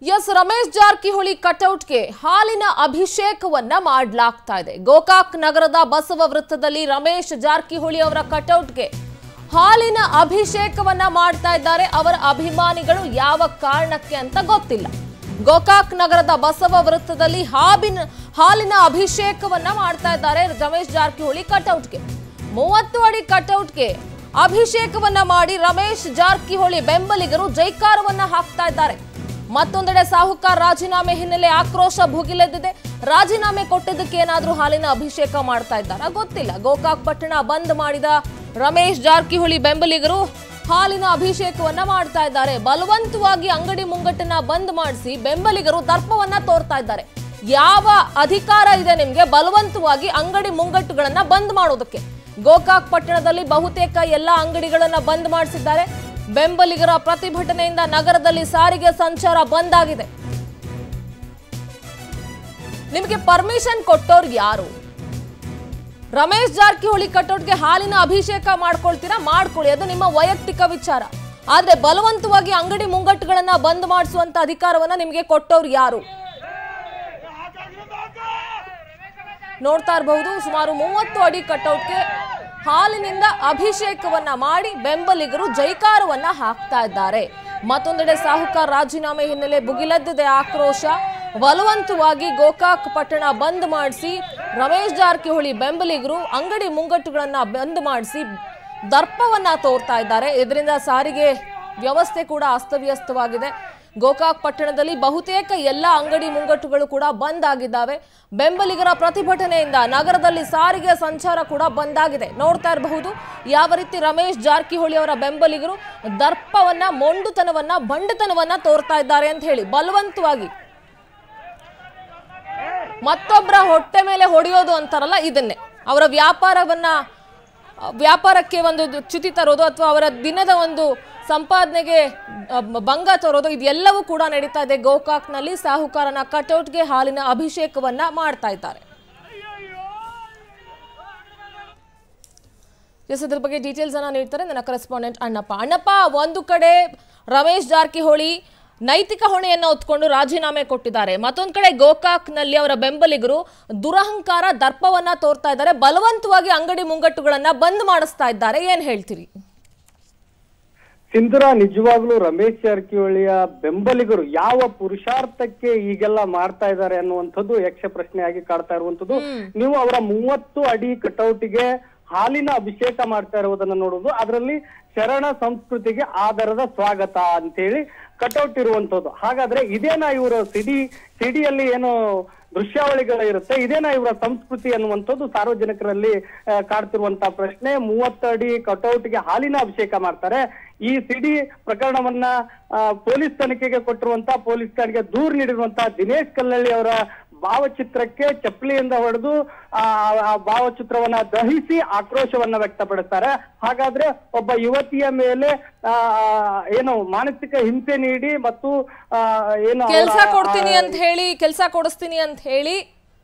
S Ramesh Jarkiholi ಕಟೌಟ್ಗೆ ಹಾಲಿನ ಅಭಿಷೇಕವನ್ನ ಮಾಡಲಾಗ್ತಾ ಇದೆ ಗೋಕಾಕ್ ನಗರದ ಬಸವ ವೃತ್ತದಲ್ಲಿ ರಮೇಶ್ ಜಾರಕಿಹೊಳಿ ಅವರ ಕಟೌಟ್ಗೆ ಹಾಲಿನ ಅಭಿಷೇಕವನ್ನ ಮಾಡ್ತಾ ಇದ್ದಾರೆ ಅವರ ಅಭಿಮಾನಿಗಳು ಯಾವ ಕಾರಣಕ್ಕೆ ಅಂತ ಗೊತ್ತಿಲ್ಲ ಗೋಕಾಕ್ ನಗರದ ಬಸವ ವೃತ್ತದಲ್ಲಿ ಹಾಬಿನ ಹಾಲಿನ ಅಭಿಷೇಕವನ್ನ ಮಾಡ್ತಾ ಇದ್ದಾರೆ ರಮೇಶ್ ಜಾರಕಿಹೊಳಿ ಕಟೌಟ್ಗೆ ಮೂವತ್ತು ಅಡಿ ಕಟೌಟ್ಗೆ ಅಭಿಷೇಕವನ್ನ ಮಾಡಿ ರಮೇಶ್ ಜಾರಕಿಹೊಳಿ ಬೆಂಬಲಿಗರು ಜೈಕಾರವನ್ನ ಹಾಕ್ತಾ ಇದ್ದಾರೆ ಮತ್ತೊಂದೆಡೆ ಸಾಹುಕಾರ್ ರಾಜೀನಾಮೆ ಹಿನ್ನೆಲೆ ಆಕ್ರೋಶ ಭುಗಿಲೆದ್ದಿದೆ ರಾಜೀನಾಮೆ ಕೊಟ್ಟಿದ್ದಕ್ಕೆ ಏನಾದ್ರೂ ಹಾಲಿನ ಅಭಿಷೇಕ ಮಾಡ್ತಾ ಇದ್ದಾರಾ ಗೊತ್ತಿಲ್ಲ ಗೋಕಾಕ್ ಪಟ್ಟಣ ಬಂದ್ ಮಾಡಿದ ರಮೇಶ್ ಜಾರಕಿಹೊಳಿ ಬೆಂಬಲಿಗರು ಹಾಲಿನ ಅಭಿಷೇಕವನ್ನ ಮಾಡ್ತಾ ಇದ್ದಾರೆ ಬಲವಂತವಾಗಿ ಅಂಗಡಿ ಮುಂಗಟ್ಟನ್ನ ಬಂದ್ ಮಾಡಿಸಿ ಬೆಂಬಲಿಗರು ದರ್ಪವನ್ನ ತೋರ್ತಾ ಇದ್ದಾರೆ ಯಾವ ಅಧಿಕಾರ ಇದೆ ನಿಮ್ಗೆ ಬಲವಂತವಾಗಿ ಅಂಗಡಿ ಮುಂಗಟ್ಟುಗಳನ್ನ ಬಂದ್ ಮಾಡೋದಕ್ಕೆ ಗೋಕಾಕ್ ಪಟ್ಟಣದಲ್ಲಿ ಬಹುತೇಕ ಎಲ್ಲ ಅಂಗಡಿಗಳನ್ನ ಬಂದ್ ಮಾಡಿಸಿದ್ದಾರೆ ಬೆಂಬಲಿಗರ ಪ್ರತಿಭಟನೆಯಿಂದ ನಗರದಲ್ಲಿ ಸಾರಿಗೆ ಸಂಚಾರ ಬಂದ್ ಆಗಿದೆ ನಿಮಗೆ ಪರ್ಮಿಷನ್ ಕೊಟ್ಟವ್ರು ಯಾರು ರಮೇಶ್ ಜಾರಕಿಹೊಳಿ ಕಟೌಟ್ಗೆ ಹಾಲಿನ ಅಭಿಷೇಕ ಮಾಡ್ಕೊಳ್ತೀರಾ ಮಾಡ್ಕೊಳ್ಳಿ ಅದು ನಿಮ್ಮ ವೈಯಕ್ತಿಕ ವಿಚಾರ ಆದ್ರೆ ಬಲವಂತವಾಗಿ ಅಂಗಡಿ ಮುಂಗಟ್ಟುಗಳನ್ನ ಬಂದ್ ಮಾಡಿಸುವಂತ ಅಧಿಕಾರವನ್ನ ನಿಮಗೆ ಕೊಟ್ಟವ್ರು ಯಾರು ನೋಡ್ತಾ ಇರಬಹುದು ಸುಮಾರು ಮೂವತ್ತು ಅಡಿ ಕಟೌಟ್ಗೆ ಹಾಲಿನಿಂದ ಅಭಿಷೇಕವನ್ನ ಮಾಡಿ ಬೆಂಬಲಿಗರು ಜೈಕಾರವನ್ನ ಹಾಕ್ತಾ ಇದ್ದಾರೆ ಮತ್ತೊಂದೆಡೆ ಸಾಹುಕಾರ್ ರಾಜೀನಾಮೆ ಹಿನ್ನೆಲೆ ಭುಗಿಲೆದ್ದಿದೆ ಆಕ್ರೋಶ ಬಲವಂತವಾಗಿ ಗೋಕಾಕ್ ಪಟ್ಟಣ ಬಂದ್ ಮಾಡಿಸಿ ರಮೇಶ್ ಜಾರಕಿಹೊಳಿ ಬೆಂಬಲಿಗರು ಅಂಗಡಿ ಮುಂಗಟ್ಟುಗಳನ್ನ ಬಂದ್ ಮಾಡಿಸಿ ದರ್ಪವನ್ನ ತೋರ್ತಾ ಇದ್ದಾರೆ ಇದರಿಂದ ಸಾರಿಗೆ ವ್ಯವಸ್ಥೆ ಕೂಡ ಅಸ್ತವ್ಯಸ್ತವಾಗಿದೆ ಗೋಕಾಕ್ ಪಟ್ಟಣದಲ್ಲಿ ಬಹುತೇಕ ಎಲ್ಲ ಅಂಗಡಿ ಮುಂಗಟ್ಟುಗಳು ಕೂಡ ಬಂದ್ ಆಗಿದ್ದಾವೆ ಬೆಂಬಲಿಗರ ಪ್ರತಿಭಟನೆಯಿಂದ ನಗರದಲ್ಲಿ ಸಾರಿಗೆ ಸಂಚಾರ ಕೂಡ ಬಂದ್ ಆಗಿದೆ ನೋಡ್ತಾ ಇರಬಹುದು ಯಾವ ರೀತಿ ರಮೇಶ್ ಜಾರಕಿಹೊಳಿ ಅವರ ಬೆಂಬಲಿಗರು ದರ್ಪವನ್ನ ಮೊಂಡುತನವನ್ನ ಬಂಡತನವನ್ನ ತೋರ್ತಾ ಇದ್ದಾರೆ ಅಂತ ಹೇಳಿ ಬಲವಂತವಾಗಿ ಮತ್ತೊಬ್ಬರ ಹೊಟ್ಟೆ ಮೇಲೆ ಹೊಡೆಯೋದು ಅಂತಾರಲ್ಲ ಇದನ್ನೇ ಅವರ ವ್ಯಾಪಾರವನ್ನ ಅ, ವ್ಯಾಪಾರಕ್ಕೆ ಒಂದು ಚ್ಯುತಿ ತರೋದು ಅಥವಾ ಅವರ ದಿನದ ಒಂದು ಸಂಪಾದನೆಗೆ ಅ, ಭಂಗ ತರೋದು ಇದೆಲ್ಲವೂ ಕೂಡ ನಡೀತಾ ಇದೆ ಗೋಕಾಕ್ನಲ್ಲಿ ಸಾಹುಕಾರನ ಕಟೌಟ್ಗೆ ಹಾಲಿನ ಅಭಿಷೇಕವನ್ನ ಮಾಡ್ತಾ ಇದ್ದಾರೆ ಎಸ್ ಇದ್ರ ಬಗ್ಗೆ ಡೀಟೇಲ್ಸ್ ಅನ್ನ ನೀಡ್ತಾರೆ ನನ್ನ ಕರೆಸ್ಪಾಂಡೆಂಟ್ ಅಣ್ಣಪ್ಪ ಅಣ್ಣಪ್ಪ ಒಂದು ಕಡೆ ರಮೇಶ್ ಜಾರಕಿಹೊಳಿ ನೈತಿಕ ಹೊಣೆಯನ್ನು ಹೊತ್ಕೊಂಡು ರಾಜೀನಾಮೆ ಕೊಟ್ಟಿದ್ದಾರೆ ಮತ್ತೊಂದು ಕಡೆ ಗೋಕಾಕ್ನಲ್ಲಿ ಅವರ ಬೆಂಬಲಿಗರು ದುರಹಂಕಾರ ದರ್ಪವನ್ನ ತೋರ್ತಾ ಇದ್ದಾರೆ ಬಲವಂತವಾಗಿ ಅಂಗಡಿ ಮುಂಗಟ್ಟುಗಳನ್ನ ಬಂದ್ ಮಾಡಿಸ್ತಾ ಇದ್ದಾರೆ ಏನ್ ಹೇಳ್ತೀರಿ ಸಿಂಧುರ ನಿಜವಾಗ್ಲೂ ರಮೇಶ್ ಜಾರಕಿಹೊಳಿಯ ಬೆಂಬಲಿಗರು ಯಾವ ಪುರುಷಾರ್ಥಕ್ಕೆ ಈಗೆಲ್ಲ ಮಾಡ್ತಾ ಇದ್ದಾರೆ ಅನ್ನುವಂಥದ್ದು ಯಕ್ಷ ಪ್ರಶ್ನೆಯಾಗಿ ಕಾಡ್ತಾ ಇರುವಂತದ್ದು ನೀವು ಅವರ ಮೂವತ್ತು ಅಡಿ ಕಟೌಟಿಗೆ ಹಾಲಿನ ಅಭಿಷೇಕ ಮಾಡ್ತಾ ಇರುವುದನ್ನ ನೋಡುವುದು ಅದರಲ್ಲಿ ಶರಣ ಸಂಸ್ಕೃತಿಗೆ ಆಧಾರದ ಸ್ವಾಗತ ಅಂತೇಳಿ ಕಟೌಟ್ ಇರುವಂತದ್ದು ಹಾಗಾದ್ರೆ ಇದೇನಾ ಇವರು ಸಿಡಿ ಸಿಡಿಯಲ್ಲಿ ಏನು ದೃಶ್ಯಾವಳಿಗಳು ಇರುತ್ತೆ ಇದೇನಾ ಇವರ ಸಂಸ್ಕೃತಿ ಅನ್ನುವಂಥದ್ದು ಸಾರ್ವಜನಿಕರಲ್ಲಿ ಆ, ಕಾಡ್ತಿರುವಂತ ಪ್ರಶ್ನೆ ಮೂವತ್ತು ಅಡಿ ಕಟೌಟ್ಗೆ ಹಾಲಿನ ಅಭಿಷೇಕ ಮಾಡ್ತಾರೆ ಈ ಸಿಡಿ ಪ್ರಕರಣವನ್ನ ಆ, ಪೊಲೀಸ್ ತನಿಖೆಗೆ ಕೊಟ್ಟಿರುವಂತ ಪೊಲೀಸ್ ಠಾಣೆಗೆ ದೂರು ನೀಡಿರುವಂತ ದಿನೇಶ್ ಕಲ್ಲಳ್ಳಿ ಅವರ ಭಾವಚಿತ್ರಕ್ಕೆ ಚಪ್ಪಲಿಯಿಂದ ಹೊಡೆದು ಆ ಆ ಭಾವಚಿತ್ರವನ್ನ ದಹಿಸಿ ಆಕ್ರೋಶವನ್ನ ವ್ಯಕ್ತಪಡಿಸ್ತಾರೆ ಹಾಗಾದ್ರೆ ಒಬ್ಬ ಯುವತಿಯ ಮೇಲೆ ಆ ಏನು ಮಾನಸಿಕ ಹಿಂಸೆ ನೀಡಿ ಮತ್ತು ಆ, ಏನು ಅವರ- ಕೆಲಸ ಕೊಡ್ತೀನಿ ಅಂತ ಹೇಳಿ ಕೆಲಸ ಕೊಡಿಸ್ತೀನಿ ಅಂತ ಹೇಳಿ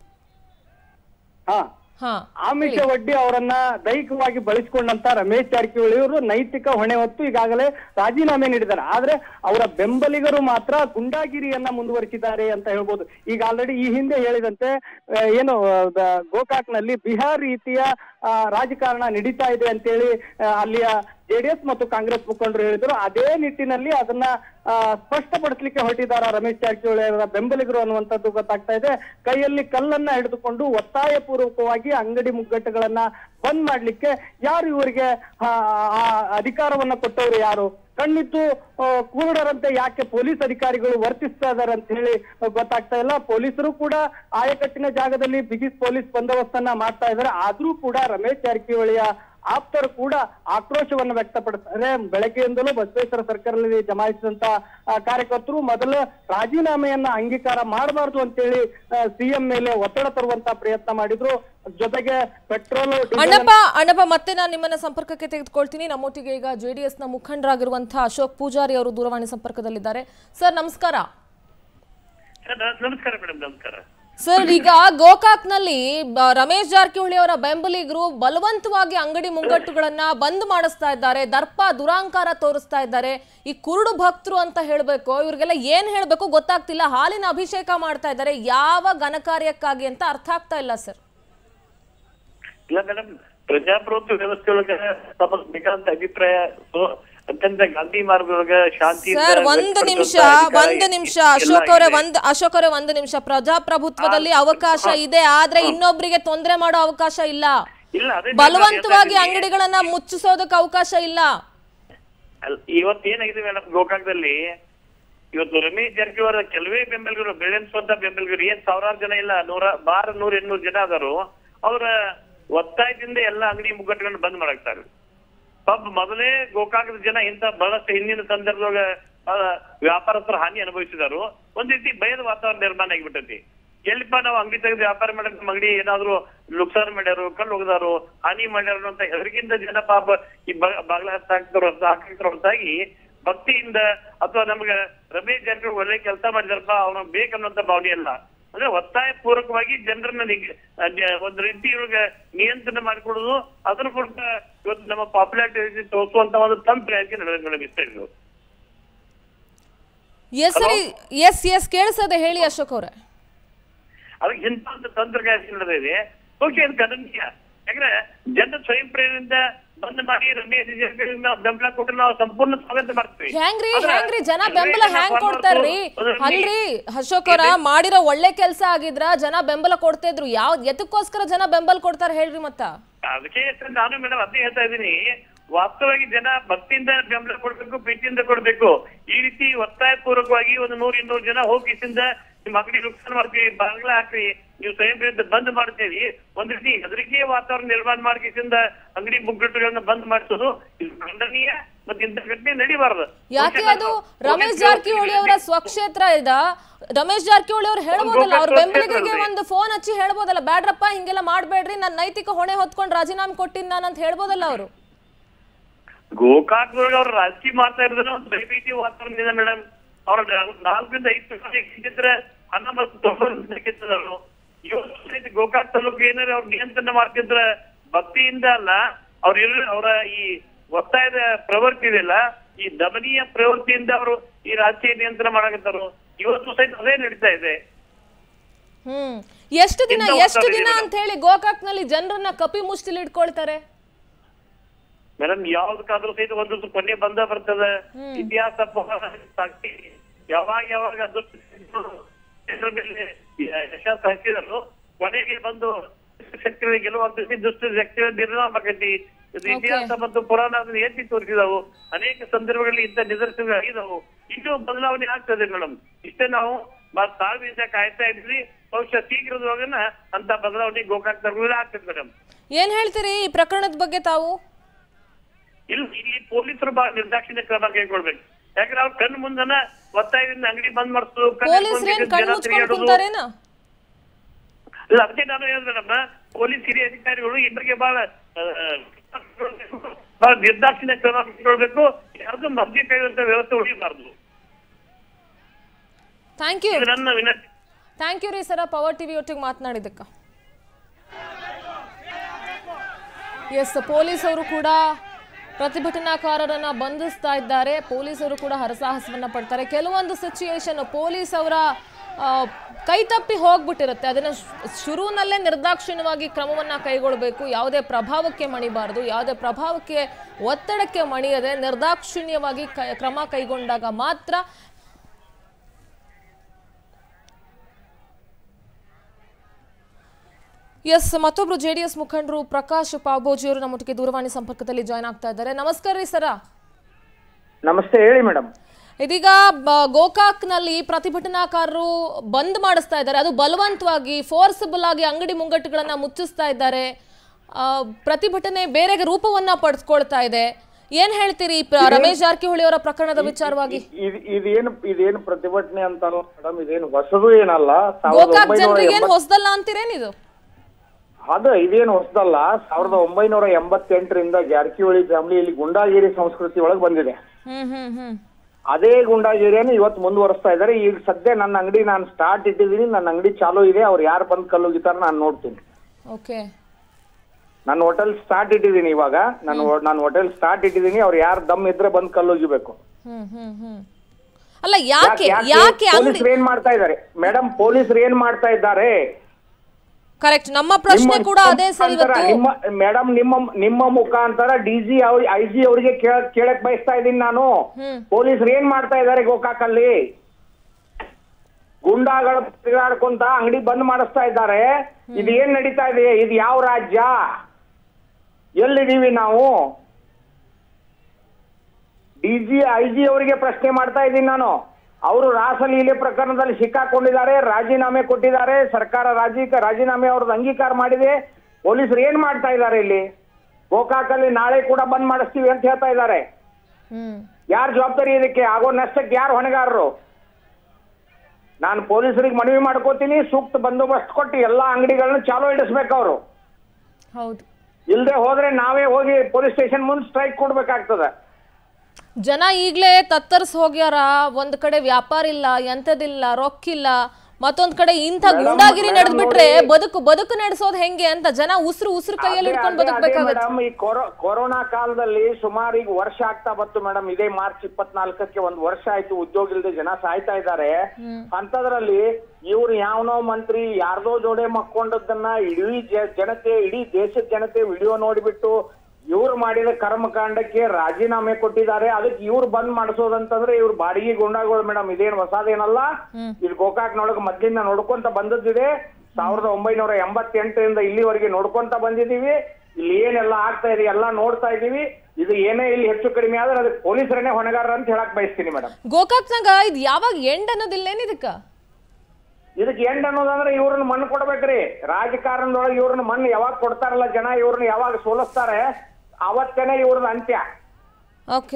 ಹಾ ಹಾ ಆಮಿಷ ಒಡ್ಡಿ ಅವರನ್ನ ದೈಹಿಕವಾಗಿ ಬಳಸಿಕೊಂಡಂತ ರಮೇಶ್ ಜಾರಕಿಹೊಳಿ ಅವರು ನೈತಿಕ ಹೊಣೆ ಹೊತ್ತು ಈಗಾಗಲೇ ರಾಜೀನಾಮೆ ನೀಡಿದ್ದಾರೆ ಆದ್ರೆ ಅವರ ಬೆಂಬಲಿಗರು ಮಾತ್ರ ಗುಂಡಾಗಿರಿಯನ್ನ ಮುಂದುವರಿಸಿದ್ದಾರೆ ಅಂತ ಹೇಳ್ಬೋದು ಈಗ ಆಲ್ರೆಡಿ ಈ ಹಿಂದೆ ಹೇಳಿದಂತೆ ಆ, ಏನು ಗೋಕಾಕ್ ನಲ್ಲಿ ಬಿಹಾರ್ ರೀತಿಯ ಆ, ರಾಜಕಾರಣ ನಡೀತಾ ಇದೆ ಅಂತೇಳಿ ಆ, ಅಲ್ಲಿಯ ಜೆಡಿಎಸ್ ಮತ್ತು ಕಾಂಗ್ರೆಸ್ ಮುಖಂಡರು ಹೇಳಿದ್ರು ಅದೇ ನಿಟ್ಟಿನಲ್ಲಿ ಅದನ್ನ ಆ, ಸ್ಪಷ್ಟಪಡಿಸ್ಲಿಕ್ಕೆ ಹೊರಟಿದ್ದಾರೆ ರಮೇಶ್ ಜಾರಕಿಹೊಳಿ ಅವರ ಬೆಂಬಲಿಗರು ಅನ್ನುವಂಥದ್ದು ಗೊತ್ತಾಗ್ತಾ ಇದೆ ಕೈಯಲ್ಲಿ ಕಲ್ಲನ್ನ ಹಿಡಿದುಕೊಂಡು ಒತ್ತಾಯ ಪೂರ್ವಕವಾಗಿ ಅಂಗಡಿ ಮುಗ್ಗಟ್ಟುಗಳನ್ನ ಬಂದ್ ಮಾಡ್ಲಿಕ್ಕೆ ಯಾರು ಇವರಿಗೆ ಆ, ಆ ಅಧಿಕಾರವನ್ನ ಕೊಟ್ಟವರು ಯಾರು ಕಣ್ಣಿತ್ತು ಆ, ಕುರುಡರಂತೆ ಯಾಕೆ ಪೊಲೀಸ್ ಅಧಿಕಾರಿಗಳು ವರ್ತಿಸ್ತಾ ಇದಾರೆ ಅಂತ ಹೇಳಿ ಗೊತ್ತಾಗ್ತಾ ಇಲ್ಲ ಪೊಲೀಸರು ಕೂಡ ಆಯಕಟ್ಟಿನ ಜಾಗದಲ್ಲಿ ಬಿಗಿ ಪೊಲೀಸ್ ಬಂದೋಬಸ್ತನ್ನ ಮಾಡ್ತಾ ಇದ್ದಾರೆ ಆದ್ರೂ ಕೂಡ ರಮೇಶ್ ಜಾರಕಿಹೊಳಿಯ ಆಪ್ತರು ಕೂಡ ಆಕ್ರೋಶವನ್ನು ವ್ಯಕ್ತಪಡಿಸ್ತಾರೆ ಬೆಳಗ್ಗೆಯಿಂದಲೂ ಬಸವೇಶ್ವರ ಸರ್ಕಾರದಲ್ಲಿ ಜಮಾಯಿಸಿದಂತ ಆ, ಕಾರ್ಯಕರ್ತರು ಮೊದಲ ರಾಜೀನಾಮೆಯನ್ನ ಅಂಗೀಕಾರ ಮಾಡಬಾರ್ದು ಅಂತೇಳಿ ಸಿಎಂ ಮೇಲೆ ಒತ್ತಡ ತರುವಂತ ಪ್ರಯತ್ನ ಮಾಡಿದ್ರು ಜೊತೆಗೆ ಪೆಟ್ರೋಲ್ ಡೀಸೆಲ್ ಅಣ್ಣಪ್ಪ ಅಣ್ಣಪ್ಪ ಮತ್ತೆ ನಾನು ನಿಮ್ಮನ್ನ ಸಂಪರ್ಕಕ್ಕೆ ತೆಗೆದುಕೊಳ್ತೀನಿ ನಮ್ಮೊಟ್ಟಿಗೆ ಈಗ ಜೆಡಿಎಸ್ ನ ಮುಖಂಡರಾಗಿರುವಂತಹ ಅಶೋಕ್ ಪೂಜಾರಿ ಅವರು ದೂರವಾಣಿ ಸಂಪರ್ಕದಲ್ಲಿದ್ದಾರೆ ಸರ್ ನಮಸ್ಕಾರ ಸರ್, ನ- ನಮಸ್ಕಾರ ಮೇಡಮ್ ನಮಸ್ಕಾರ ಸರ್ ಈಗ ಗೋಕಾಕ್ನಲ್ಲಿ ಬ- ರಮೇಶ್ ಜಾರಕಿಹೊಳಿ ಅವರ ಬೆಂಬಲಿಗರು ಬಲವಂತವಾಗಿ ಅಂಗಡಿ ಮುಂಗಟ್ಟುಗಳನ್ನ ಬಂದ್ ಮಾಡಿಸ್ತಾ ಇದ್ದಾರೆ ದರ್ಪ ದುರಾಂಕಾರ ತೋರಿಸ್ತಾ ಇದ್ದಾರೆ ಈ ಕುರುಡು ಭಕ್ತರು ಅಂತ ಹೇಳ್ಬೇಕು ಇವ್ರಿಗೆಲ್ಲ ಏನ್ ಹೇಳ್ಬೇಕು ಗೊತ್ತಾಗ್ತಿಲ್ಲ ಹಾಲಿನ ಅಭಿಷೇಕ ಮಾಡ್ತಾ ಇದ್ದಾರೆ ಯಾವ ಘನಕಾರ್ಯಕ್ಕಾಗಿ ಅಂತ ಅರ್ಥ ಆಗ್ತಾ ಇಲ್ಲ ಸರ್ ಇಲ್ಲ ಮೇಡಮ್ ಪ್ರಜಾಪ್ರಭುತ್ವ ವ್ಯವಸ್ಥೆ ಒಳಗ ತಮಗೆ ಬೇಕಾದಂತ ಅಭಿಪ್ರಾಯ ಸೊ ಅತ್ಯಂತ ಗಾಂಧಿ ಮಾರ್ಗದೊಳಗ ಶಾಂತಿ ಸರ್ ಒಂದು ನಿಮಿಷ ಒಂದು ನಿಮಿಷ ಅಶೋಕ್ ಅವರೇ ಒಂದ್ ಅಶೋಕ್ ಅವರೇ ಒಂದು ನಿಮಿಷ ಪ್ರಜಾಪ್ರಭುತ್ವದಲ್ಲಿ ಅವಕಾಶ ಇದೆ ಆದ್ರೆ ಇನ್ನೊಬ್ರಿಗೆ ತೊಂದರೆ ಮಾಡೋ ಅವಕಾಶ ಇಲ್ಲ ಇಲ್ಲ ಅದೇ ಬಲವಂತವಾಗಿ ಅಂಗಡಿಗಳನ್ನ ಮುಚ್ಚಿಸೋದಕ್ಕೆ ಅವಕಾಶ ಇಲ್ಲ ಇವತ್ತು ಏನಾಗಿದೆ ಮೇಡಮ್ ಗೋಕಾಕದಲ್ಲಿ ಇವತ್ತು ರಮೇಶ್ ಜಾರಕಿಹೊಳಿ ಕೆಲವೇ ಬೆಂಬಲಿಗರು ಬೆಳೆಸುವಂತ ಬೆಂಬಲಿಗರು ಏನ್ ಸಾವಿರಾರು ಜನ ಇಲ್ಲ ನೂರ ಬಾರ ನೂರ ಎಂಟ್ನೂರು ಜನ ಅದಾರು ಅವರ ಒತ್ತಾಯದಿಂದ ಎಲ್ಲ ಅಂಗಡಿ ಮುಗ್ಗಟ್ಟುಗಳನ್ನ ಬಂದ್ ಮಾಡಾಕ್ತಾರೆ ಪಾಪ ಮೊದಲೇ ಗೋಕಾಕದ ಜನ ಇಂತ ಬಹಳಷ್ಟು ಹಿಂದಿನ ಸಂದರ್ಭದೊಳಗ ಆ, ವ್ಯಾಪಾರಸ್ಥರ ಹಾನಿ ಅನುಭವಿಸಿದಾರು ಒಂದ್ ರೀತಿ ಭಯದ ವಾತಾವರಣ ನಿರ್ಮಾಣ ಆಗಿಬಿಟ್ಟೈತಿ ಎಲ್ಲಿಪ್ಪ ನಾವು ಅಂಗಡಿ ತೆಗೆದು ವ್ಯಾಪಾರ ಮಾಡಕ್ ನಮ್ಮ ಅಂಗಡಿ ಏನಾದ್ರು ನುಕ್ಸಾನ್ ಮಾಡ್ಯಾರು ಕಲ್ಲು ಹೋಗದಾರು ಹಾನಿ ಮಾಡ್ಯಾರು ಅಂತ ಹೆದರಿಕಿಂದ ಜನ ಪಾಪ ಈ ಬ- ಬಾಗ್ಲ ಹಾಕ್ತಾರೋ ಹಾಕ್ತಾರೋ ಅಂತಾಗಿ ಭಕ್ತಿಯಿಂದ ಅಥವಾ ನಮ್ಗೆ ರಮೇಶ್ ಜಾರಕಿಹೊಳಿ ಒಳ್ಳೆ ಕೆಲಸ ಮಾಡಿದಾರಪ್ಪ ಅವ್ನ ಬೇಕನ್ನೋಂತ ಭಾವನೆ ಅಲ್ಲ ಅಂದ್ರೆ ಒತ್ತಾಯ ಪೂರ್ವಕವಾಗಿ ಜನರನ್ನ ನಿಗ್- ಆ, ಜ- ಒಂದ್ ರೀತಿಯೊಳಗ ನಿಯಂತ್ರಣ ಮಾಡಿಕೊಡುದು ಅದ್ರ ಮೂಲಕ ಇವತ್ತು ನಮ್ಮ ಪಾಪ್ಯುಲಾರಿಟಿ ತೋರಿಸುವಂತ ಒಂದು ತಂತ್ರ ನಡೆದ ಇಷ್ಟ ಇದು ಎಸ್ ಸರಿ ಎಸ್ ಎಸ್ ಕೇಳಿಸದೆ ಹೇಳಿ ಅಶೋಕ್ ಅವರೇ ಅದಕ್ಕೆ ಇಂಥ ಒಂದು ತಂತ್ರಗಾರಿಕೆ ನಡೆದಿದೆ ಓಕೆ ಅದು ಗಣನೀಯ ಯಾಕಂದ್ರೆ ಜನ ಸ್ವಯಂ ಪ್ರೇರಣೆಯಿಂದ ಬಂದ್ ಮಾಡಿ ರಮೇಶ್ ಜಾರಕಿಹೊಳಿ ನಾವು ಬೆಂಬಲ ಕೊಟ್ಟರೆ ನಾವು ಸಂಪೂರ್ಣ ಸ್ವಾಗತ ಮಾಡ್ತೀವಿ ಹೆಂಗ್ರಿ ಆದ್ರೆ ಹೆಂಗ್ರಿ ಜನ ಕೆಲವೇ ಬೆಂಬಲ ಜನ ಹೆಂಗ್ ಫಾರ್ಮರ್ಸು ಕೊಡ್ತಾರ್ರಿ ಅದ್ರಲ್ಲಿ ಅಲ್ರಿ ಅಶೋಕ್ ಅವರ ಮಾಡಿರೋ ಒಳ್ಳೆ ಕೆಲ್ಸ ಆಗಿದ್ರ ಜನ ಬೆಂಬಲ ಕೊಡ್ತಾ ಇದ್ರು ಯಾವ ಎದಕ್ಕೋಸ್ಕರ ಜನ ಬೆಂಬಲ ಕೊಡ್ತಾರ ಹೇಳ್ರಿ ಮತ್ತ ಅದಕ್ಕೆ ನಾನು ಮೇಡಮ್ ಅದೇ ಹೇಳ್ತಾ ಇದ್ದೀನಿ ವಾಸ್ತವವಾಗಿ ಜನ ಭಕ್ತಿಯಿಂದ ಬೆಂಬಲ ಕೊಡ್ಬೇಕು ಪ್ರೀತಿಯಿಂದ ಕೊಡ್ಬೇಕು ಈ ರೀತಿ ಒತ್ತಾಯ ಪೂರ್ವಕವಾಗಿ ಒಂದು ನೂರ್ ಇನ್ನೂರು ಜನ ಹೋಗಿ ಇಲ್ಲಿಂದ ನಿಮ್ ಅಂಗಡಿ ನುಕ್ಸಾನ್ ಮಾಡ್ತೀವಿ ಬಾಗ್ಲ ಹಾಕ್ರಿ ನೀವು ಸ್ವಯಂ ಪ್ರೇರಿತ ಬಂದ್ ಮಾಡ್ತೀವಿ ಒಂದ್ ರೀತಿ ಹೆದರಿಕೆ ವಾತಾವರಣ ನಿರ್ಮಾಣ ಮಾಡಿಸಿಂದ ಅಂಗಡಿ ಮುಗ್ಗಟ್ಟುಗಳನ್ನ ಬಂದ್ ಮಾಡಿಸೋದು ಇದು ಖಂಡನೀಯ ಮತ್ತೆ ಇಂಥ ಘಟನೆ ನಡಿಬಾರ್ದು ಯಾಕೆ ಅದು ರಮೇಶ್ ಜಾರಕಿಹೊಳಿ ಅವರ ಸ್ವಕ್ಷೇತ್ರ ಇದ ರಮೇಶ್ ಜಾರಕಿಹೊಳಿ ಅವ್ರು ಹೇಳ್ಬೋದಲ್ಲ ಅವ್ರ ಗೋಕಾಕ್ ಬೆಂಬಲಿಗರಿಗೆ ಸ್ವಕ್ಷೇತ್ರ ಒಂದು ಫೋನ್ ಹಚ್ಚಿ ಹೇಳ್ಬೋದಲ್ಲ ಬ್ಯಾಡ್ರಪ್ಪ ಹಿಂಗೆಲ್ಲ ಮಾಡ್ಬೇಡ್ರಿ ನನ್ನ ನೈತಿಕ ಹೊಣೆ ಹೊತ್ಕೊಂಡು ರಾಜೀನಾಮೆ ಕೊಟ್ಟಿನಿ ನಾನು ಅಂತ ಹೇಳ್ಬೋದಲ್ಲ ಅವರು ಗೋಕಾಕ್ ಅವ್ರ ರಾಜಕೀಯ ಮಾಡ್ತಾ ಇರೋದನ್ನ ಒಂದು ಭಯಭೀತಿ ವಾತಾವರಣದಿಂದ ಮೇಡಮ್ ಅವ್ರ ನಾಲ್ಕರಿಂದ ಐದು ಸಿಕ್ಕಿದ್ರೆ ಹಣ ಮತ್ತು ತೊಗೊಂಡು ಇವತ್ತು ಸಹಿತ ಗೋಕಾಕ್ ತಾಲೂಕು ಏನಾರ ಅವ್ರ ನಿಯಂತ್ರಣ ಮಾಡ್ತಿದ್ರ ಭಕ್ತಿಯಿಂದ ಅಲ್ಲ ಅವ್ರ ಇರೋ ಅವರ ಈ ಒತ್ತಾಯದ ಪ್ರವೃತ್ತಿ ಇದೆಯಲ್ಲ ಈ ದಮನೀಯ ಪ್ರವೃತ್ತಿಯಿಂದ ಅವರು ಈ ರಾಜಕೀಯ ನಿಯಂತ್ರಣ ಮಾಡಕತ್ತಾರು ಇವತ್ತು ಸಹಿತ ಅದೇ ನಡೀತಾ ಇದೆ ಹ್ಮ್ ಎಷ್ಟು ದಿನ ಇಂಥ ಎಷ್ಟು ಒತ್ತಡ ದಿನ ಇದೆ ಅಂತ ಹೇಳಿ ಗೋಕಾಕ್ನಲ್ಲಿ ಜನರನ್ನ ಕಪಿ ಮುಷ್ಟಿಲಿ ಇಟ್ಕೊಳ್ತಾರೆ ಮೇಡಮ್ ಯಾವ್ದಕ್ಕಾದ್ರೂ ಸಹಿತ ಒಂದು ಕೊನೆ ಬಂದ ಬರ್ತದ ಇತಿಹಾಸ ಪುರಾಣ ಸಾಕ್ಷಿ ಯಾವಾಗ ಯಾವಾಗ ದುಷ್ಟ ಜನರ ಮೇಲೆ ಯಶಸ್ಸು ಹಚ್ಚಿದರು ಕೊನೆಗೆ ಬಂದು ಶಕ್ತಿಗಳಿಗೆ ಗೆಲುವಾಗ್ತೈತಿ ದುಷ್ಟ ಶಕ್ತಿಗಳ ನಿರ್ನಾಮ ಆಕೈತಿ ಇದು ಇತಿಹಾಸ ಮತ್ತು ಪುರಾಣ ಅದನ್ನ ಎತ್ತಿ ತೋರಿಸಿದವು ಅನೇಕ ಸಂದರ್ಭಗಳಲ್ಲಿ ಇಂಥ ನಿದರ್ಶನಗಳು ಆಗಿದವು ಇನ್ನೂ ಬದಲಾವಣೆ ಆಗ್ತದೆ ಮೇಡಮ್ ಇಷ್ಟೇ ನಾವು ಬಹಳ ತಾಳ್ಮೆಯಿಂದ ಕಾಯ್ತಾ ಇದ್ವಿ ಬಹುಶಃ ಶೀಘ್ರದೊಳಗನ ಅಂತ ಬದಲಾವಣೆ ಗೋಕಾಕ್ ತರಗೂರಲ್ಲಿ ಆಗ್ತದೆ ಮೇಡಮ್ ಏನ್ ಹೇಳ್ತೀರಿ ಈ ಪ್ರಕರಣದ ಬಗ್ಗೆ ತಾವು ಇಲ್ಲಿ ಇಲ್ಲಿ ಪೊಲೀಸರು ಬಹಳ ನಿರ್ದಾಕ್ಷಿಣ್ಯ ಕ್ರಮ ಕೈಗೊಳ್ಬೇಕು ಯಾಕಂದ್ರೆ ಅವ್ರ ಕಣ್ಣು ಮುಂದನ ಒತ್ತಾಯದಿಂದ ಅಂಗಡಿ ಬಂದ್ ಮಾಡಿಸೋದು ಪೊಲೀಸ್ರೇನ್ ಕಣ್ಣು ಮುಚ್ಕೊಂಡು ಕುಂತಾರೇನ ಇಲ್ಲ ಅದಕ್ಕೆ ನಾನು ಹೇಳಿದೆ ನಮ್ಮ ಪೊಲೀಸ್ ಹಿರಿಯ ಅಧಿಕಾರಿಗಳು ಇಬ್ಬರಿಗೆ ಬಹಳ ಆ, ಬಹಳ ನಿರ್ದಾಕ್ಷಿಣ್ಯ ಕ್ರಮ ಕೈಗೊಳ್ಬೇಕು ಯಾರ್ದು ಮಧ್ಯೆ ಕೈಯುವಂತ ವ್ಯವಸ್ಥೆ ಉಳಿಬಾರ್ದು ಥ್ಯಾಂಕ್ ಯು ಇದು ನನ್ನ ವಿನಂತಿ ಥ್ಯಾಂಕ್ ಯು ರೀ ಸರ ಪವರ್ ಟಿವಿ ಒಟ್ಟಿಗೆ ಮಾತನಾಡಿದ್ದಕ್ಕ ಎಸ್ ಪೊಲೀಸರು ಕೂಡ ಪ್ರತಿಭಟನಾಕಾರರನ್ನ ಬಂಧಿಸ್ತಾ ಇದ್ದಾರೆ ಪೊಲೀಸರು ಕೂಡ ಹರಸಾಹಸವನ್ನ ಪಡ್ತಾರೆ ಕೆಲವೊಂದು ಸಿಚುಯೇಷನ್ ಪೊಲೀಸ್ ಅವರ ಆ, ಕೈ ತಪ್ಪಿ ಹೋಗ್ಬಿಟ್ಟಿರುತ್ತೆ ಅದನ್ನ ಶು- ಶುರುವಿನಲ್ಲೇ ನಿರ್ದಾಕ್ಷಿಣ್ಯವಾಗಿ ಕ್ರಮವನ್ನ ಕೈಗೊಳ್ಳಬೇಕು ಯಾವುದೇ ಪ್ರಭಾವಕ್ಕೆ ಮಣಿಬಾರದು ಯಾವುದೇ ಪ್ರಭಾವಕ್ಕೆ ಒತ್ತಡಕ್ಕೆ ಮಣಿಯದೆ ನಿರ್ದಾಕ್ಷಿಣ್ಯವಾಗಿ ಕ- ಕ್ರಮ ಕೈಗೊಂಡಾಗ ಮಾತ್ರ ಎಸ್ ಮತ್ತೊಬ್ರು ಜೆಡಿಎಸ್ ಮುಖಂಡರು ಪ್ರಕಾಶ್ ಪಾಬೋಜಿಯವರು ನಮ್ಮೊಟ್ಟಿಗೆ ದೂರವಾಣಿ ಸಂಪರ್ಕದಲ್ಲಿ ಜಾಯ್ನ್ ಆಗ್ತಾ ಇದ್ದಾರೆ ನಮಸ್ಕಾರ ರೀ ಸರ ನಮಸ್ತೆ ಹೇಳಿ ಮೇಡಮ್ ಇದೀಗ ಬ- ಗೋಕಾಕ್ನಲ್ಲಿ ಪ್ರತಿಭಟನಾಕಾರರು ಬಂದ್ ಮಾಡಿಸ್ತಾ ಇದ್ದಾರೆ ಅದು ಬಲವಂತವಾಗಿ ಫೋರ್ಸಬಲ್ ಆಗಿ ಅಂಗಡಿ ಮುಂಗಟ್ಟುಗಳನ್ನ ಮುಚ್ಚಿಸ್ತಾ ಇದ್ದಾರೆ ಆ, ಪ್ರತಿಭಟನೆ ಬೇರೆ ರೂಪವನ್ನ ಪಡೆದುಕೊಳ್ತಾ ಇದೆ ಏನ್ ಹೇಳ್ತೀರಿ ಈ ಪ್ರ- ರಮೇಶ್ ಜಾರಕಿಹೊಳಿ ಅವರ ಪ್ರಕರಣದ ವಿಚಾರವಾಗಿ ಇದ್ ಇದೇನು ಇದೇನು ಪ್ರತಿಭಟನೆ ಅಂತ ಮೇಡಮ್ ಇದೇನು ಹೊಸದು ಏನಲ್ಲ ಸಾವಿರದ ಗೋಕಾಕ್ ಒಂಬೈನೂರ ಜನರಿಗೆ ಏನ್ ಎಂಬತ್ ಹೊಸದಲ್ಲ ಅಂತೀರೇನಿದು ಅದು ಇದೇನು ಹೊಸದಲ್ಲ ಸಾವಿರದ ಒಂಬೈನೂರ ಎಂಬತ್ತೆಂಟರಿಂದ ಜಾರಕಿಹೊಳಿ ಫ್ಯಾಮಿಲಿ ಇಲ್ಲಿ ಗುಂಡಾಗಿರಿ ಸಂಸ್ಕೃತಿ ಒಳಗೆ ಬಂದಿದೆ ಹ್ಮ್ ಹ್ಮ್ ಹ್ಮ್ ಅದೇ ಗುಂಡಾಗಿರಿಯನ್ನು ಇವತ್ತು ಮುಂದುವರಿಸ್ತಾ ಇದ್ದಾರೆ ಈಗ ಸದ್ಯ ನನ್ನ ಅಂಗಡಿ ನಾನು ಸ್ಟಾರ್ಟ್ ಇಟ್ಟಿದ್ದೀನಿ ನನ್ನ ಅಂಗಡಿ ಚಾಲೂ ಇದೆ ಅವ್ರು ಯಾರು ಬಂದು ಕಲ್ಲುಗಿತಾರ ನಾನು ನೋಡ್ತೀನಿ ಓಕೆ ನನ್ನ ಹೋಟೆಲ್ ಸ್ಟಾರ್ಟ್ ಇಟ್ಟಿದ್ದೀನಿ ಇವಾಗ ನಾನು ನಾನು ಹೋಟೆಲ್ ಸ್ಟಾರ್ಟ್ ಇಟ್ಟಿದ್ದೀನಿ ಅವ್ರು ಯಾರು ದಮ್ ಇದ್ರೆ ಬಂದು ಕಲ್ಲುಗಿಬೇಕು ಹ್ಮ್ ಹ್ಮ್ ಹ್ಮ್ ಅಲ್ಲ ಯಾಕೆ ಯಾಕೆ ಅಂಗಡಿ ಪೊಲೀಸರು ಏನ್ ಮಾಡ್ತಾ ಇದ್ದಾರೆ ಮೇಡಮ್ ಪೊಲೀಸರು ಏನ್ ಮಾಡ್ತಾ ಇದ್ದಾರೆ ಕರೆಕ್ಟ್ ನಮ್ಮ ಪ್ರಶ್ನೆ ನಿಮ್ಮ ಕೂಡ ಅದೇ ಸರ್ ಮುಖಾಂತರ ಇವತ್ತು ನಿಮ್ಮ ಮೇಡಮ್ ನಿಮ್ಮ ನಿಮ್ಮ ಮುಖಾಂತರ ಡಿ ಜಿ ಅವ್ರ ಐ ಜಿ ಅವರಿಗೆ ಕೇಳಕ್ ಬಯಸ್ತಾ ಇದ್ದೀನಿ ನಾನು ಹ್ಮ್. ಪೊಲೀಸರು ಏನ್ ಮಾಡ್ತಾ ಇದ್ದಾರೆ ಗೋಕಾಕಲ್ಲಿ ಗುಂಡಾಗಳು ತಿರುಗಾಡ್ಕೊಂತ ಅಂಗಡಿ ಬಂದ್ ಮಾಡಿಸ್ತಾ ಇದ್ದಾರೆ ಇದು ಏನ್ ನಡೀತಾ ಇದೆ ಇದು ಯಾವ ರಾಜ್ಯ ಎಲ್ಲಿದೀವಿ ನಾವು ಡಿ ಜಿ ಐ ಜಿ ಅವರಿಗೆ ಪ್ರಶ್ನೆ ಮಾಡ್ತಾ ಇದ್ದೀನಿ ನಾನು ಅವರು ರಾಸಲೀಲೆ ಪ್ರಕರಣದಲ್ಲಿ ಸಿಕ್ಕಾಕೊಂಡಿದ್ದಾರೆ ರಾಜೀನಾಮೆ ಕೊಟ್ಟಿದ್ದಾರೆ ಸರ್ಕಾರ ರಾಜಿ ರಾಜೀನಾಮೆ ಅವ್ರದ್ದು ಅಂಗೀಕಾರ ಮಾಡಿದೆ ಪೊಲೀಸರು ಏನ್ ಮಾಡ್ತಾ ಇದ್ದಾರೆ ಇಲ್ಲಿ ಗೋಕಾಕಲ್ಲಿ ನಾಳೆ ಕೂಡ ಬಂದ್ ಮಾಡಿಸ್ತೀವಿ ಅಂತ ಹೇಳ್ತಾ ಇದ್ದಾರೆ ಹ್ಮ್ ಯಾರು ಜವಾಬ್ದಾರಿ ಇದಕ್ಕೆ ಆಗೋ ನಷ್ಟಕ್ಕೆ ಯಾರು ಹೊಣೆಗಾರರು ನಾನು ಪೊಲೀಸರಿಗೆ ಮನವಿ ಮಾಡ್ಕೋತೀನಿ ಸೂಕ್ತ ಬಂದೋಬಸ್ತ್ ಕೊಟ್ಟು ಎಲ್ಲಾ ಅಂಗಡಿಗಳನ್ನ ಚಾಲೂ ಇಡಿಸ್ಬೇಕು ಅವರು ಹೌದು ಇಲ್ಲದೆ ಹೋದ್ರೆ ನಾವೇ ಹೋಗಿ ಪೊಲೀಸ್ ಸ್ಟೇಷನ್ ಮುಂದೆ ಸ್ಟ್ರೈಕ್ ಕೊಡ್ಬೇಕಾಗ್ತದೆ ಜನ ಈಗ್ಲೇ ತತ್ತರಿಸ್ ಹೋಗ್ಯಾರ ಒಂದ್ ಕಡೆ ವ್ಯಾಪಾರ ಇಲ್ಲ ಎಂತದಿಲ್ಲ ರೊಕ್ಕಿಲ್ಲ ಮತ್ತೊಂದ್ ಕಡೆ ಇಂಥ Madam, ಗುಂಡಾಗಿರಿ madam ನಡೆದ್ಬಿಟ್ರೆ ನೋಡಿ. ಬದುಕು ಬದುಕು ನಡೆಸೋದ್ ಹೆಂಗೆ ಅಂತ ಜನ ಉಸಿರು ಉಸಿರು ಕೈಯಲ್ಲಿ ಹಿಡ್ಕೊಂಡು ಬದುಕ್ಬೇಕಾಗತ್ತೆ ಮೇಡಮ್ ಈ ಕೊರೋ- ಕೊರೋನಾ ಕಾಲದಲ್ಲಿ ಸುಮಾರು ಈಗ ವರ್ಷ ಆಗ್ತಾ ಬಂತು ಮೇಡಮ್ ಇದೇ ಮಾರ್ಚ್ ಇಪ್ಪತ್ನಾಲ್ಕಕ್ಕೆ ಒಂದು ವರ್ಷ ಆಯ್ತು ಉದ್ಯೋಗ ಇಲ್ಲದೆ ಜನ ಸಾಯ್ತಾ ಇದ್ದಾರೆ ಅಂತದ್ರಲ್ಲಿ ಇವ್ರು ಯಾವನೋ ಮಂತ್ರಿ ಯಾರ್ದೋ ಜೋಡೆ ಮಕ್ಕೊಂಡದ್ದನ್ನ ಇಡೀ ಜ- ಜನತೆ ಇಡೀ ದೇಶದ ಜನತೆ ವಿಡಿಯೋ ನೋಡಿಬಿಟ್ಟು ಇವ್ರು ಮಾಡಿದ ಕರ್ಮಕಾಂಡಕ್ಕೆ ರಾಜೀನಾಮೆ ಕೊಟ್ಟಿದ್ದಾರೆ ಅದಕ್ಕೆ ಇವ್ರು ಬಂದ್ ಮಾಡಿಸೋದಂತಂದ್ರೆ ಇವ್ರು ಬಾಡಿಗೆ ಗುಂಡಾಗಳು ಮೇಡಮ್ ಇದೇನು ಹೊಸದೇನಲ್ಲ ಇದು ಗೋಕಾಕ್ನೊಳಗೆ ಮೊದ್ಲಿಂದ ನೋಡ್ಕೊಂತ ಬಂದದ್ದಿದೆ ಸಾವಿರದ ಒಂಬೈನೂರ ಎಂಬತ್ತೆಂಟರಿಂದ ಇಲ್ಲಿವರೆಗೆ ನೋಡ್ಕೊಂತ ಬಂದಿದೀವಿ ಇಲ್ಲಿ ಏನೆಲ್ಲ ಆಗ್ತಾ ಇದೆ ಎಲ್ಲ ನೋಡ್ತಾ ಇದೀವಿ ಇದು ಏನೇ ಇಲ್ಲಿ ಹೆಚ್ಚು ಕಡಿಮೆ ಆದ್ರೆ ಅದಕ್ಕೆ ಪೊಲೀಸರನ್ನೇ ಹೊಣೆಗಾರ ಅಂತ ಹೇಳಕ್ ಬಯಸ್ತೀನಿ ಮೇಡಮ್ ಗೋಕಾಕ್ನಾಗ ಇದು ಯಾವಾಗ ಎಂಡ್ ಅನ್ನೋದಿಲ್ಲೇನ್ ಇದಕ್ಕ ಇದಕ್ಕೆ ಎಂಡ್ ಅನ್ನೋದಂದ್ರೆ ಇವ್ರನ್ನ ಮಣ್ಣು ಕೊಡ್ಬೇಕ್ರಿ ರಾಜಕಾರಣದೊಳಗೆ ಇವ್ರನ್ನ ಮಣ್ಣು ಯಾವಾಗ ಕೊಡ್ತಾರಲ್ಲ ಜನ ಇವ್ರನ್ನ ಯಾವಾಗ ಸೋಲಿಸ್ತಾರೆ ಅವತ್ತೇನೆ ಇವ್ರದ್ದು ಅಂತ್ಯ ಓಕೆ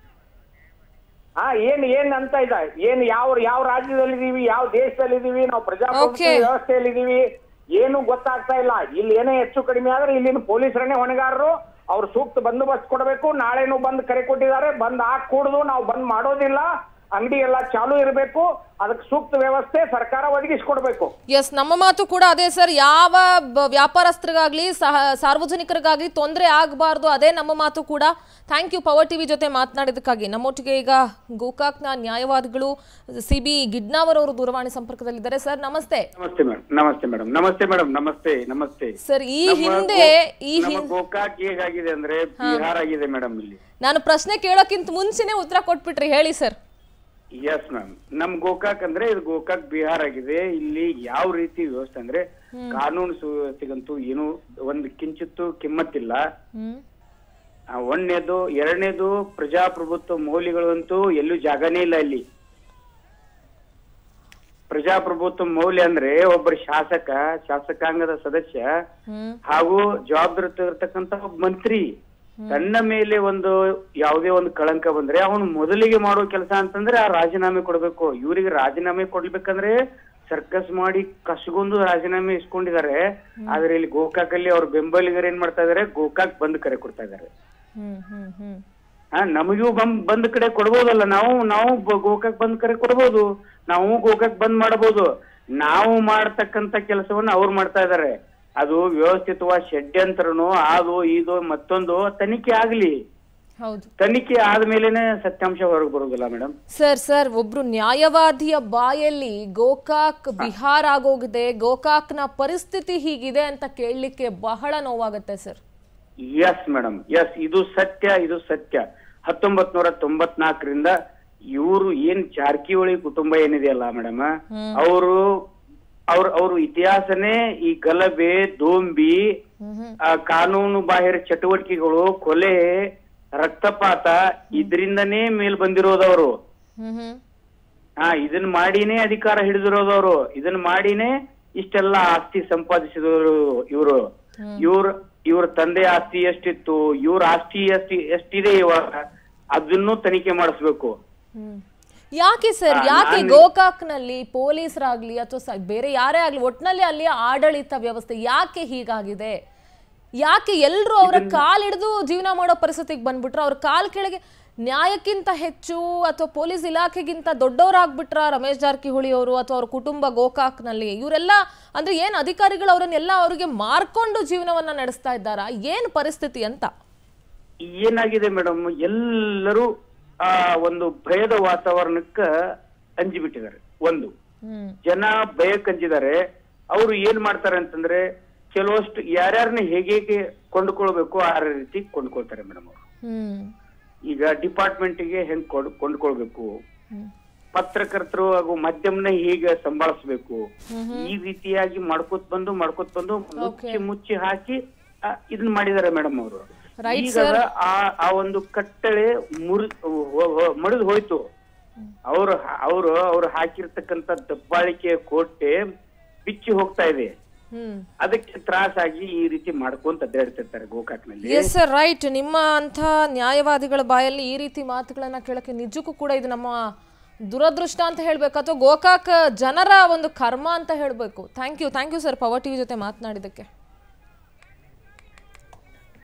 ಹಾ ಏನ್ ಏನ್ ಅಂತ ಇದೆ ಏನ್ ಯಾವ ಯಾವ ರಾಜ್ಯದಲ್ಲಿ ಇದೀವಿ ಯಾವ ದೇಶದಲ್ಲಿ ಇದೀವಿ ನಾವು ಪ್ರಜಾಪ್ರಭುತ್ವ Okay. ವ್ಯವಸ್ಥೆಯಲ್ಲಿ ಇದೀವಿ ಏನು ಗೊತ್ತಾಗ್ತಾ ಇಲ್ಲ ಇಲ್ಲಿ ಏನೇ ಹೆಚ್ಚು ಕಡಿಮೆ ಆದ್ರೆ ಇಲ್ಲಿನ ಪೊಲೀಸರನ್ನೇ ಹೊಣೆಗಾರರು ಅವ್ರು ಸೂಕ್ತ ಬಂದೋಬಸ್ತ್ ಕೊಡಬೇಕು ನಾಳೆನೂ ಬಂದ್ ಕರೆ ಕೊಟ್ಟಿದ್ದಾರೆ ಬಂದ್ ಹಾಕ್ ಕೂಡುದು ನಾವು ಬಂದ್ ಮಾಡೋದಿಲ್ಲ ಅಂಗಡಿ ಎಲ್ಲ ಚಾಲು ಇರಬೇಕು ಅದಕ್ಕೆ ಸೂಕ್ತ ವ್ಯವಸ್ಥೆ ಸರ್ಕಾರ ಒದಗಿಸ್ಕೊಡ್ಬೇಕು ಎಸ್ ನಮ್ಮ ಮಾತು ಕೂಡ ಅದೇ ಸರ್ ಯಾವ ಬ- ವ್ಯಾಪಾರಸ್ಥರಿಗಾಗ್ಲಿ ಸಹ ಸಾರ್ವಜನಿಕರಿಗಾಗ್ಲಿ ತೊಂದರೆ ಆಗಬಾರ್ದು ಅದೇ ನಮ್ಮ ಮಾತು ಕೂಡ ಥ್ಯಾಂಕ್ ಯು ಪವರ್ ಟಿವಿ ಜೊತೆ ಮಾತನಾಡಿದಕ್ಕಾಗಿ ನಮ್ಮೊಟ್ಟಿಗೆ ಈಗ ಗೋಕಾಕ್ನ ನ್ಯಾಯವಾದಿಗಳು ಸಿ ಬಿ ಗಿಡ್ನಾವರ್ ಅವರು ದೂರವಾಣಿ ಸಂಪರ್ಕದಲ್ಲಿದ್ದಾರೆ ಸರ್ ನಮಸ್ತೆ ನಮಸ್ತೆ ಮೇಡಮ್ ನಮಸ್ತೆ ಮೇಡಮ್ ನಮಸ್ತೆ ಮೇಡಮ್ ನಮಸ್ತೆ ನಮಸ್ತೆ ಸರ್ ಈ ನಮ್ಮ ಹಿಂದೆ ಗೋ- ಈ ನಮ್ಮ ಹಿಂದೆ ಗೋಕಾಕ್ ಹೇಗಾಗಿದೆ ಅಂದ್ರೆ ಬಿಹಾರ ಆಗಿದೆ ಮೇಡಮ್ ಇಲ್ಲಿ ನಾನು ಪ್ರಶ್ನೆ ಕೇಳೋಕ್ಕಿಂತ ಮುಂಚೆನೆ ಉತ್ತರ ಕೊಟ್ಬಿಟ್ರಿ ಹೇಳಿ ಸರ್ ಎಸ್ ಮ್ಯಾಮ್ ನಮ್ ಗೋಕಾಕ್ ಅಂದ್ರೆ ಇದು ಗೋಕಾಕ್ ಬಿಹಾರ್ ಆಗಿದೆ ಇಲ್ಲಿ ಯಾವ ರೀತಿ ವ್ಯವಸ್ಥೆ ಅಂದ್ರೆ ಕಾನೂನು ಸುವ್ಯವಸ್ಥೆಗಂತೂ ಏನು ಒಂದು ಕಿಂಚಿತ್ತು ಕಿಮ್ಮತ್ತಿಲ್ಲ ಹ್ಮ್ ಆ, ಒಂದನೇದು ಎರಡನೇದು ಪ್ರಜಾಪ್ರಭುತ್ವ ಮೌಲ್ಯಗಳಂತೂ ಎಲ್ಲೂ ಜಾಗನೇ ಇಲ್ಲ ಇಲ್ಲಿ ಪ್ರಜಾಪ್ರಭುತ್ವ ಮೌಲ್ಯ ಅಂದ್ರೆ ಒಬ್ಬರ ಶಾಸಕ ಶಾಸಕಾಂಗದ ಸದಸ್ಯ ಹ್ಮ್ ಹಾಗೂ ಜವಾಬ್ದಾರಿ ಇರ್ತಕ್ಕಂತ ಒಬ್ಬ ಮಂತ್ರಿ ತನ್ನ ಮೇಲೆ ಒಂದು ಯಾವುದೇ ಒಂದು ಕಳಂಕ ಬಂದ್ರೆ ಅವನು ಮೊದಲಿಗೆ ಮಾಡೋ ಕೆಲಸ ಅಂತಂದ್ರೆ ಆ ರಾಜೀನಾಮೆ ಕೊಡ್ಬೇಕು ಇವರಿಗೆ ರಾಜೀನಾಮೆ ಕೊಡ್ಬೇಕಂದ್ರೆ ಸರ್ಕಸ್ ಮಾಡಿ ಕಸಗೊಂದು ರಾಜೀನಾಮೆ ಇಸ್ಕೊಂಡಿದ್ದಾರೆ ಆದ್ರೆ ಇಲ್ಲಿ ಗೋಕಾಕಲ್ಲಿ ಅವ್ರ ಬೆಂಬಲಿಗರು ಏನ್ ಮಾಡ್ತಾ ಇದಾರೆ ಗೋಕಾಕ್ ಬಂದ್ ಕರೆ ಕೊಡ್ತಾ ಇದಾರೆ ಹ್ಮ್ ಹ್ಮ್ ಹ್ಮ್ ಹಾ ನಮಗೂ ಬಂದ್ ಬಂದ್ ಕಡೆ ಕೊಡ್ಬೋದಲ್ಲ ನಾವು ನಾವು ಬ- ಗೋಕಾಕ್ ಬಂದ್ ಕರೆ ಕೊಡ್ಬೋದು ನಾವು ಗೋಕಾಕ್ ಬಂದ್ ಮಾಡಬಹುದು ನಾವು ಮಾಡ್ತಕ್ಕಂತ ಕೆಲಸವನ್ನ ಅವ್ರು ಮಾಡ್ತಾ ಇದಾರೆ ಅದು ವ್ಯವಸ್ಥಿತವಾದ ಷಡ್ಯಂತ್ರನೋ ಅದು ಇದು ಮತ್ತೊಂದು ತನಿಖೆ ಆಗ್ಲಿ ಹೌದು ತನಿಖೆ ಆದ್ಮೇಲೆನೆ ಸತ್ಯಾಂಶ ಹೊರಗೆ ಬರುದಿಲ್ಲ ಮೇಡಮ್ ಸರ್ ಸರ್ ಒಬ್ರು ನ್ಯಾಯವಾದಿಯ ಬಾಯಲ್ಲಿ ಗೋಕಾಕ್ ಬಿಹಾರ್ ಆಗೋಗಿದೆ ಗೋಕಾಕ್ನ ಪರಿಸ್ಥಿತಿ ಹೀಗಿದೆ ಅಂತ ಕೇಳಲಿಕ್ಕೆ ಬಹಳ ನೋವಾಗುತ್ತೆ ಸರ್ ಎಸ್ ಮೇಡಮ್ ಎಸ್ ಇದು ಸತ್ಯ ಇದು ಸತ್ಯ ಹತ್ತೊಂಬತ್ ನೂರ ತೊಂಬತ್ನಾಲ್ಕರಿಂದ ಇವರು ಏನ್ ಜಾರಕಿಹೊಳಿ ಕುಟುಂಬ ಏನಿದೆಯಲ್ಲ ಮೇಡಮ್ ಅವರು ಅವ್ರ ಅವ್ರ ಇತಿಹಾಸನೇ ಈ ಗಲಭೆ ದೋಂಬಿ ಆ, ಕಾನೂನು ಬಾಹಿರ ಚಟುವಟಿಕೆಗಳು ಕೊಲೆ ರಕ್ತಪಾತ ಇದರಿಂದನೇ ಮೇಲ್ ಬಂದಿರೋದವರು ಹ್ಮ್ ಹ್ಮ್ ಹಾ ಇದನ್ನ ಮಾಡಿನೇ ಅಧಿಕಾರ ಹಿಡಿದಿರೋದವ್ರು ಇದನ್ನ ಮಾಡಿನೇ ಇಷ್ಟೆಲ್ಲ ಆಸ್ತಿ ಸಂಪಾದಿಸಿದವರು ಇವರು ಇವ್ರ ಇವ್ರ ತಂದೆ ಆಸ್ತಿ ಎಷ್ಟಿತ್ತು ಇವ್ರ ಆಸ್ತಿ ಎಷ್ಟಿ ಎಷ್ಟಿದೆ ಇವಾಗ ಅದನ್ನು ತನಿಖೆ ಮಾಡಿಸ್ಬೇಕು ಹ್ಮ್. ಯಾಕೆ ಸರ್ ಆ, ಯಾಕೆ ನಾನು- ಗೋಕಾಕ್ನಲ್ಲಿ ಪೊಲೀಸರಾಗ್ಲಿ ಅಥವಾ ಸ- ಬೇರೆ ಯಾರೇ ಆಗ್ಲಿ ಒಟ್ನಲ್ಲಿ ಅಲ್ಲಿ ಆಡಳಿತ ವ್ಯವಸ್ಥೆ ಯಾಕೆ ಹೀಗಾಗಿದೆ ಯಾಕೆ ಎಲ್ರು ಅವರ ಕಾಲ್ ಹಿಡಿದು ಜೀವನ ಮಾಡೋ ಪರಿಸ್ಥಿತಿಗೆ ಬಂದ್ಬಿಟ್ರು ಅವ್ರ ಕಾಲ್ ಕೆಳಗೆ ನ್ಯಾಯಕ್ಕಿಂತ ಹೆಚ್ಚು ಅಥವಾ ಪೊಲೀಸ್ ಇಲಾಖೆಗಿಂತ ದೊಡ್ಡವರಾಗ್ಬಿಟ್ರ ರಮೇಶ್ ಜಾರಕಿಹೊಳಿ ಅವರು ಅಥವಾ ಅವ್ರ ಕುಟುಂಬ ಗೋಕಾಕ್ನಲ್ಲಿ ಇವರೆಲ್ಲ ಅಂದ್ರೆ ಏನ್ ಅಧಿಕಾರಿಗಳು ಅವರನ್ನೆಲ್ಲ ಅವರಿಗೆ ಮಾರ್ಕೊಂಡು ಜೀವನವನ್ನ ನಡೆಸ್ತಾ ಇದ್ದಾರಾ ಏನ್ ಪರಿಸ್ಥಿತಿ ಅಂತ ಏನಾಗಿದೆ ಮೇಡಮ್ ಎಲ್ಲರೂ ಆ ಒಂದು ಭಯದ ವಾತಾವರಣಕ್ಕ ಅಂಜಿಬಿಟ್ಟಿದ್ದಾರೆ ಒಂದು ಹ್ಮ್ ಜನ ಭಯಕ್ಕೆ ಅಂಜಿದ್ದಾರೆ ಅವರು ಏನ್ ಮಾಡ್ತಾರೆ ಅಂತಂದ್ರೆ ಕೆಲವಷ್ಟು ಯಾರ್ಯಾರನ್ನ ಹೇಗೆ ಹೇಗೆ ಕೊಂಡ್ಕೊಳ್ಬೇಕು ಆ ರೀತಿ ಕೊಂಡ್ಕೊಳ್ತಾರೆ ಮೇಡಮ್ ಅವರು ಹ್ಮ್ ಈಗ ಡಿಪಾರ್ಟ್ಮೆಂಟ್ಗೆ ಹೆಂಗ್ ಕೊಂಡ್ ಕೊಂಡ್ಕೊಳ್ಬೇಕು ಹ್ಮ್ ಪತ್ರಕರ್ತರು ಹಾಗೂ ಮಾಧ್ಯಮನ ಹೇಗೆ ಸಂಭಾಳಿಸ್ಬೇಕು ಈ ರೀತಿಯಾಗಿ ಮಾಡ್ಕೋತ್ ಬಂದು ಮಾಡ್ಕೋತ್ ಬಂದು ಮುಚ್ಚಿ ಮುಚ್ಚಿ ಹಾಕಿ ಆ, ಇದನ್ನ ಮಾಡಿದ್ದಾರೆ ಮೇಡಮ್ ಅವರು Right, ಈಗ ಆ ಆ ಒಂದು ಕಟ್ಟಳೆ ಮುರಿ ಮಡಿದು ಹೋಯ್ತು ಅವ್ರು ಅವರು ಅವ್ರು ಹಾಕಿರ್ತಕ್ಕಂತ ದಬ್ಬಾಳಿಕೆ ಕೋಟೆ ಬಿಚ್ಚಿ ಹೋಗ್ತಾ ಇದೆ ಹ್ಮ್ ಅದಕ್ಕೆ ತ್ರಾಸಾಗಿ ಈ ರೀತಿ ಮಾಡ್ಕೊಂತ ಅಡ್ಡಾಡ್ತಿರ್ತಾರೆ ಗೋಕಾಕ್ನಲ್ಲಿ ಎಸ್ ಸರ್ ರೈಟ್ ನಿಮ್ಮ ಅಂಥ ನ್ಯಾಯವಾದಿಗಳ ಬಾಯಲ್ಲಿ ಈ ರೀತಿ ಮಾತುಗಳನ್ನ ಕೇಳಕ್ಕೆ ನಿಜಕ್ಕೂ ಕೂಡ ಇದು ನಮ್ಮ ದುರದೃಷ್ಟ ಅಂತ ಹೇಳ್ಬೇಕು ಅಥವಾ ಗೋಕಾಕ್ ಜನರ ಒಂದು ಕರ್ಮ ಅಂತ ಹೇಳ್ಬೇಕು thank you thank you sir power TV ಜೊತೆ ಮಾತನಾಡಿದ್ದಕ್ಕೆ